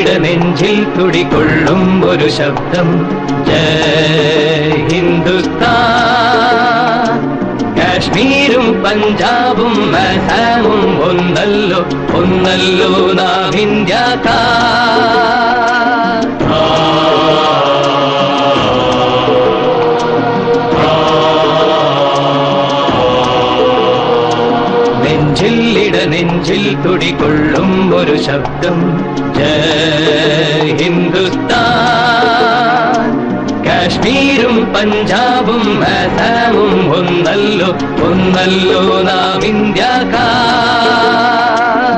നെഞ്ചില്ലിട നെഞ്ചിൽ തുടികൊള്ളും ഒരു ശബ്ദം ജയ് ഹിന്ദുസ്ഥാൻ കാശ്മീരും പഞ്ചാബും അസാമും ഒന്നല്ലോ ഒന്നല്ലോ നാം ഇന്ത്യക്കാർ നെഞ്ചില്ലിട നെഞ്ചിൽ തുടികൊള്ളും ഒരു ശബ്ദം ജയ് ഹിന്ദുസ്ഥാൻ കാശ്മീരും പഞ്ചാബും അസാമും ഒന്നല്ലോ ഒന്നല്ലോ നാം ഇന്ത്യക്കാർ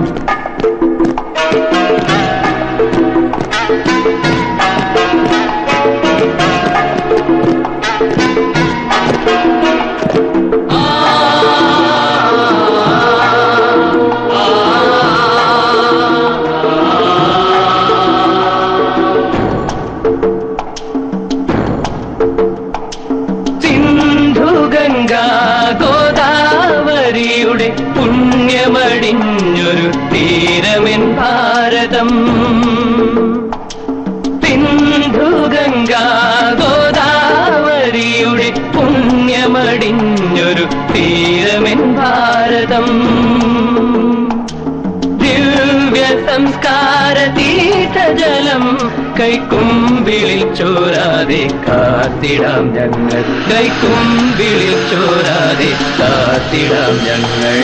സിന്ധു ഗംഗ ഗോദാവരിയുടെ പുണ്യമടിഞ്ഞൊരു തീരമെൻ ഭാരതം സിന്ധു ഗംഗ ഗോദാവരിയുടെ പുണ്യമടിഞ്ഞൊരു തീരമെൻ ഭാരതം ദിവ്യ സംസ്കാര തീർത്ഥജലം കൈക്കുമ്പിളിൽ ചോരാതെ കാത്തിടാം ഞങ്ങൾ കൈക്കുമ്പിളിൽ ചോരാതെ കാത്തിടാം ഞങ്ങൾ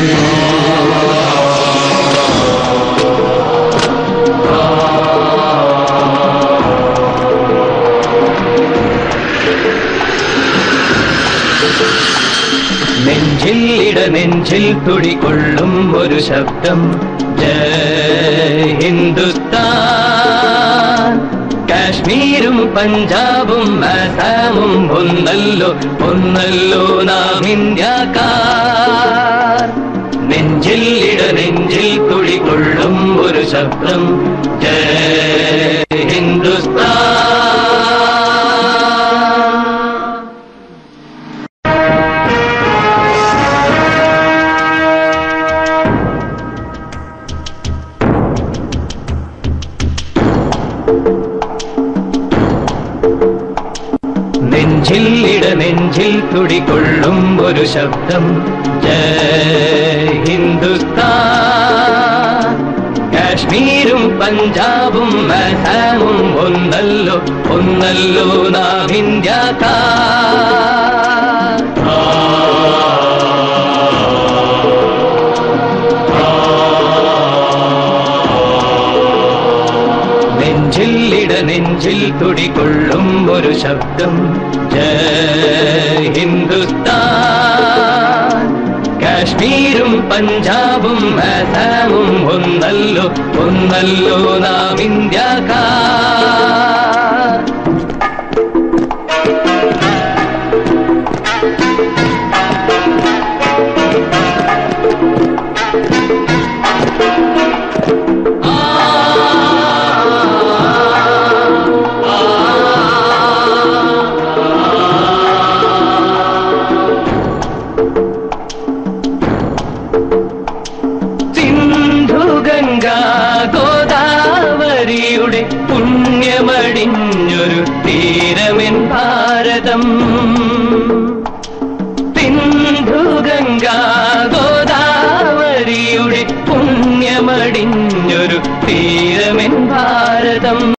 നെഞ്ചിൽ ഇട നെഞ്ചിൽ തുടികൊള്ളും ഒരു ശബ്ദം ജയ് ഹിന്ദുസ്ഥാൻ കാശ്മീരും പഞ്ചാബും അസാമും ഒന്നല്ലോ ഒന്നല്ലോ നാം ഇന്ത്യക്കാർ നെഞ്ചിൽ ഇട നെഞ്ചിൽ തുടികൊള്ളും ഒരു ശബ്ദം ജയ് ഹിന്ദുസ്ഥാൻ നെഞ്ചിൽ ഇട നെഞ്ചിൽ തുടികൊള്ളും ഒരു ശബ്ദം ജയ് ഹിന്ദുസ്ഥാൻ കാശ്മീരും പഞ്ചാബും അസാമും ഒന്നല്ലോ ഒന്നല്ലോ നാം ഇന്ത്യക്കാർ നെഞ്ചിൽ ഇട നെഞ്ചിൽ തുടികൊള്ളും ഒരു ശബ്ദം ജയ് ഹിന്ദുസ്ഥാൻ കാശ്മീരും പഞ്ചാബും അസാമും ഒന്നല്ലോ ഒന്നല്ലോ നാം ഇന്ത്യക്കാർ സിന്ധു ഗംഗ ഗോദാവരിയുടെ പുണ്യമടിഞ്ഞൊരു തീരമെൻ ഭാരതം സിന്ധു ഗംഗ ഗോദാവരിയുടെ പുണ്യമടിഞ്ഞൊരു തീ